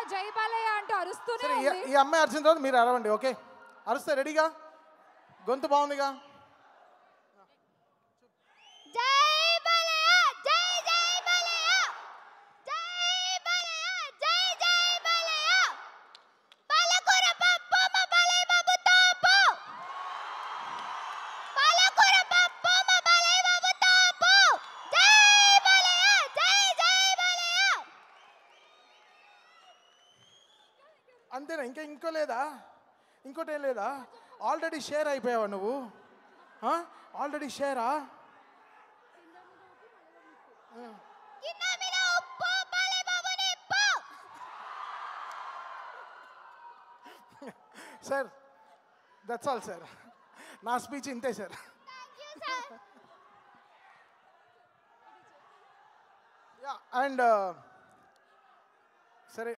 జై బాలయ్య అంటూ అరుస్తూనే సరే ఈ- ఉంది ఈ అమ్మాయి అరిచిన తర్వాత మీరు అరవండి ఓకే అరుస్తే రెడీగా గొంతు బాగుందిగా జై బాలయ్య జై జై బాలయ్య జై బాలయ్య జై జై బాలయ్య పాలకూర పప్పు మా బాలయ్య బాబు తాపు పాలకూర పప్పు మా బాలయ్య బాబు తాపు జై బాలయ్య జై జై బాలయ్య అంతేనా ఇంకా ఇంకో లేదా ఇంకోటి ఏం లేదా ఆల్రెడీ షేర్ అయిపోయావా నువ్వు ఆల్రెడీ షేరా కింద మీద ఉప్పు బాలయ్య బాబు నిప్పు సార్ దట్స్ ఆల్ సార్ నా స్పీచ్ ఇంతే సార్ థాంక్యూ సార్ అండ్